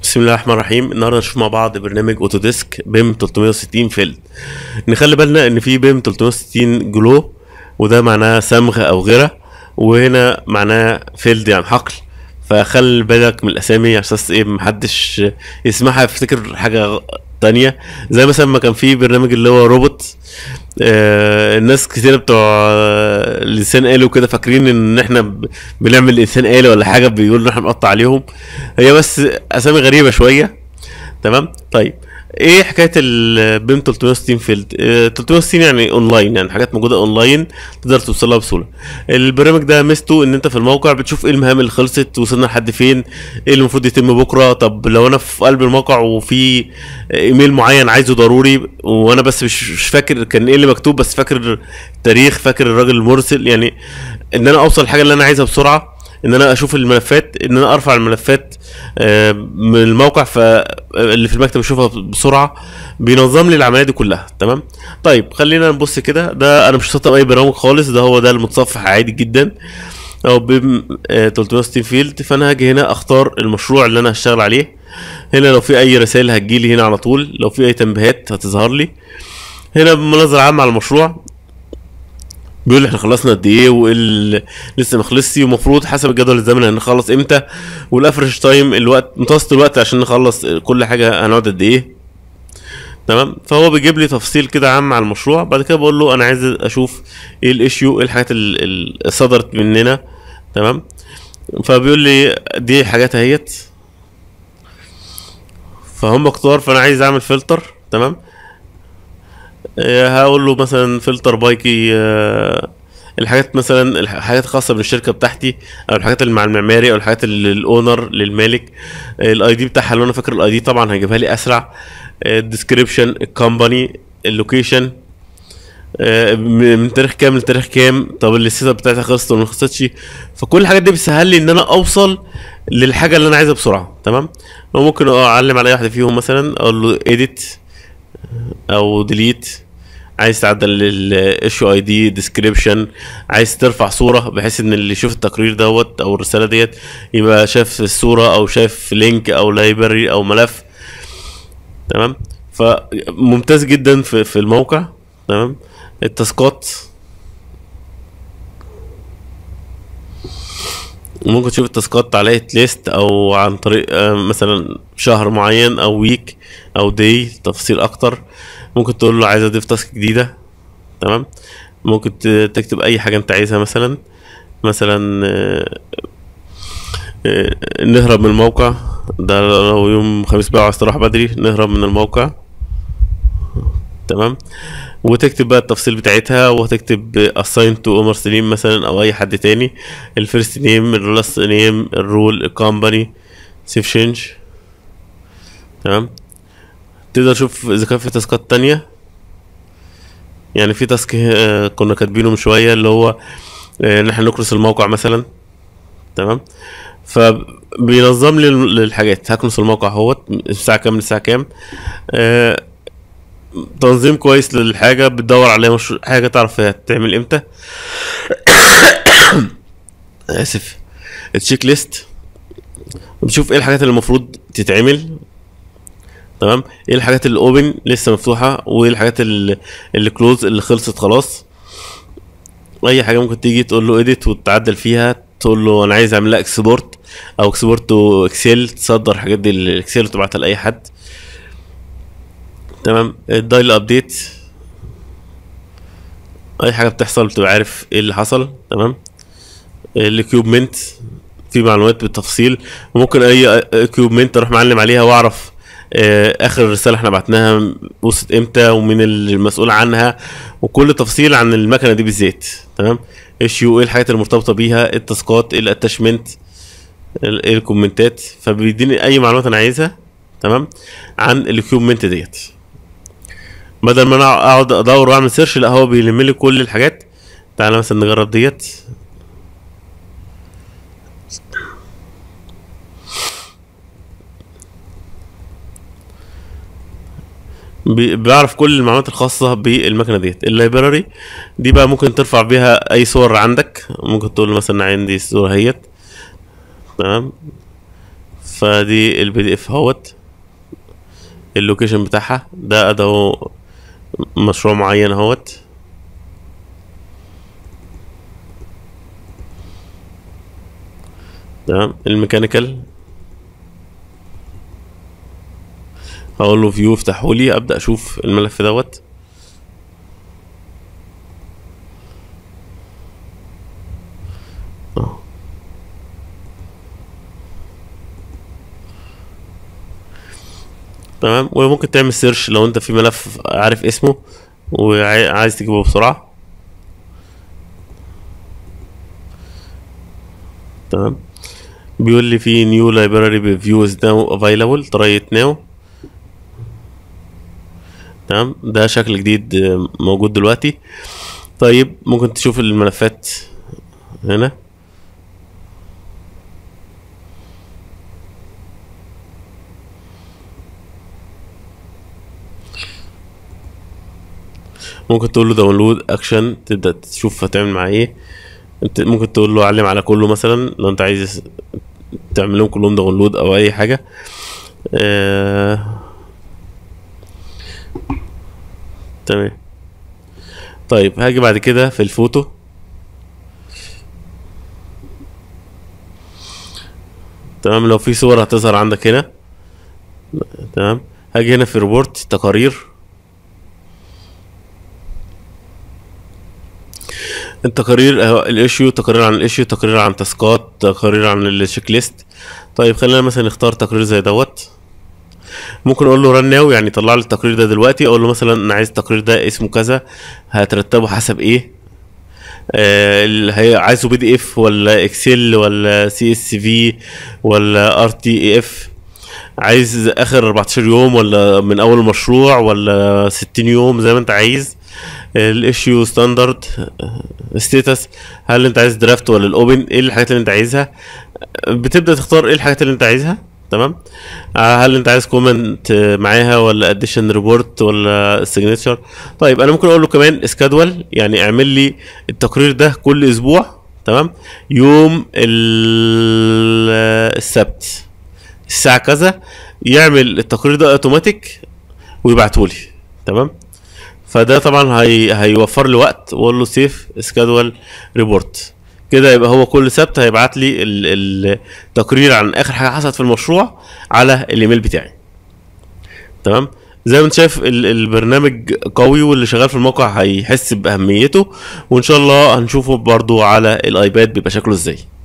بسم الله الرحمن الرحيم النهارده نشوف مع بعض برنامج اوتوديسك بيم 360 فيلد نخلي بالنا ان في بيم 360 جلو وده معناه صمغ او غيره وهنا معناه فيلد يعني حقل فخلي بالك من الاسامي على اساس ايه محدش يسمعها يفتكر حاجه تانية زي مثلا ما كان في برنامج اللي هو روبوت آه الناس كتير بتوع آه، الانسان آلي وكده فاكرين ان احنا ب- بنعمل انسان آلي ولا حاجه بيقولوا ان احنا بنقطع عليهم هي بس اسامي غريبه شويه تمام طيب ايه حكايه البيم 360 فيلد آه، 360 يعني اونلاين يعني حاجات موجوده اونلاين تقدر توصلها بسهوله البرنامج ده ميزته ان انت في الموقع بتشوف ايه المهام اللي خلصت وصلنا لحد فين ايه اللي المفروض يتم بكره طب لو انا في قلب الموقع وفي ايميل معين عايزه ضروري وانا بس مش مش فاكر كان ايه اللي مكتوب بس فاكر التاريخ فاكر الراجل المرسل يعني ان انا اوصل الحاجه اللي انا عايزها بسرعه ان انا اشوف الملفات ان انا ارفع الملفات آه، من الموقع فاللي في المكتب اشوفها بسرعه بينظم لي العمليه دي كلها تمام طيب خلينا نبص كده ده انا مش سطب اي برامج خالص ده هو ده المتصفح عادي جدا او بيم آه، 360 فيلد فانا هاجي هنا اختار المشروع اللي انا هشتغل عليه هنا لو في اي رسائل هتجيلي هنا على طول لو في اي تنبيهات هتظهر لي هنا مناظرة عامة على المشروع بيقول لي احنا خلصنا قد ايه وايه اللي لسه ما خلصش ومفروض حسب الجدول الزمني هنخلص امتى والافرش تايم الوقت متوسط الوقت عشان نخلص كل حاجه هنقعد قد ايه تمام فهو بيجيب لي تفصيل كده عام على المشروع بعد كده بقول له انا عايز اشوف ايه الايشيو ايه الحاجات ال- اللي صدرت مننا تمام فبيقول لي دي حاجات اهيت فهم كتار فانا عايز اعمل فلتر تمام آه، هقول له مثلا فلتر بايكي آه، الحاجات مثلا الحاجات الخاصه بالشركه بتاعتي او الحاجات اللي مع المعماري او الحاجات اللي الاونر للمالك الاي دي بتاعها اللي انا فاكر الاي دي طبعا هيجيبها لي اسرع الديسكريبشن الكومباني اللوكيشن من تاريخ كام لتاريخ كام طب السيت اب بتاعتها خلصت ولا ما خلصتش فكل الحاجات دي بتسهل لي ان انا اوصل للحاجه اللي انا عايزها بسرعه تمام وممكن اعلم على اي واحده فيهم مثلا اقول له edit او ديليت عايز تعدل الايشو اي دي ديسكريبشن عايز ترفع صوره بحيث ان اللي يشوف التقرير دوت او الرساله ديت يبقى شاف الصوره او شاف لينك او لايبرري او ملف تمام فممتاز جدا في في الموقع تمام التاسكات ممكن تشوف التاسكات على ليست او عن طريق آه، مثلا شهر معين او ويك او داي تفاصيل اكتر ممكن تقول له عايز اضيف تاسك جديده تمام ممكن ت- تكتب اي حاجه انت عايزها مثلا مثلا آه، آه، نهرب من الموقع ده لو يوم خميس بقى عايز تروح بدري نهرب من الموقع تمام وتكتب بقى التفصيل بتاعتها وهتكتب assign to عمر سليم مثلا او اي حد تاني الفيرست نيم اللاست نيم الرول الكومباني سيف شينج تمام تقدر تشوف اذا كان في تاسكات تانية يعني في تاسك آه، كنا كاتبينه من شوية اللي هو آه، ان احنا نكرس الموقع مثلا تمام فبينظم لي الحاجات هكنس الموقع اهوت الساعة كام للساعة كام آه، تنظيم كويس للحاجة بتدور عليها مش حاجة تعرف هي هتتعمل امتى اسف التشيك ليست بتشوف ايه الحاجات اللي المفروض تتعمل تمام ايه الحاجات اللي اوبن لسه مفتوحة وايه الحاجات اللي اللي كلوز اللي خلصت خلاص اي حاجة ممكن تيجي تقول له اديت وتعدل فيها تقول له انا عايز اعمل لها اكسبورت او اكسبورت تو اكسل تصدر الحاجات دي الاكسل وتبعتها لاي حد تمام الدايل ابديت اي حاجه بتحصل بتبقى عارف ايه اللي حصل تمام الاكيوبمنت في معلومات بالتفصيل وممكن اي اكيوبمنت اروح معلم عليها واعرف آه، اخر رساله احنا بعتناها وصلت امتى ومين المسؤول عنها وكل تفصيل عن المكنه دي بالذات تمام ايشيو ايه الحاجات المرتبطه بيها إيه التاسكات ايه الاتاشمنت ال- ايه الكومنتات فبيديني اي معلومات انا عايزها تمام عن الاكيوبمنت ديت بدل ما انا اقعد ادور واعمل سيرش لا هو بيلم لي كل الحاجات تعالى مثلا نجرب ديت بي- بيعرف كل المعلومات الخاصة بالمكنة ديت اللايبراري دي بقى ممكن ترفع بيها أي صور عندك ممكن تقول له مثلا عندي الصورة هيت تمام فدي البي دي اف اهوت اللوكيشن بتاعها ده ده هو مشروع معين اهوت تمام الميكانيكال هقول له فيو افتحه لي ابدا اشوف الملف دوت أهو. تمام وممكن تعمل سيرش لو انت في ملف عارف اسمه وعايز تجيبه بسرعة تمام بيقول لي في نيو لايبراري فيوز ناو افايلابل ترايت ناو تمام ده شكل جديد آه، موجود دلوقتي طيب ممكن تشوف الملفات هنا ممكن تقول له داونلود اكشن تبدا تشوف هتعمل معاه ايه انت ممكن تقول له علم على كله مثلا لو انت عايز تعملهم كلهم داونلود او اي حاجه آه... تمام طيب هاجي بعد كده في الفوتو تمام لو في صور هتظهر عندك هنا تمام هاجي هنا في ريبورت تقارير التقارير اهو الايشيو تقارير عن الايشيو تقارير عن تاسكات تقارير عن الشيك ليست طيب خلينا مثلا نختار تقرير زي دوت ممكن اقول له رن ناو يعني طلع لي التقرير ده دلوقتي اقول له مثلا انا عايز التقرير ده اسمه كذا هترتبه حسب ايه آه اللي هي عايزه بي دي اف ولا اكسل ولا سي اس في ولا ار تي اي اف عايز اخر 14 يوم ولا من اول المشروع ولا 60 يوم زي ما انت عايز الايشيو ستاندرد ستيتس هل انت عايز درافت ولا الاوبن ايه الحاجات اللي انت عايزها بتبدا تختار ايه الحاجات اللي انت عايزها تمام آه، هل انت عايز كومنت معاها ولا اديشن ريبورت ولا سيجنتشر طيب انا ممكن اقول له كمان اسكادول يعني اعمل لي التقرير ده كل اسبوع تمام يوم ال- السبت الساعه كذا يعمل التقرير ده اوتوماتيك ويبعته لي تمام فده طبعا هي... هيوفر لي وقت واقول له سيف سكادول ريبورت كده يبقى هو كل سبت هيبعت لي ال- التقرير عن اخر حاجه حصلت في المشروع على الايميل بتاعي تمام زي ما انت شايف ال- البرنامج قوي واللي شغال في الموقع هيحس باهميته وان شاء الله هنشوفه برضو على الايباد بيبقى شكله ازاي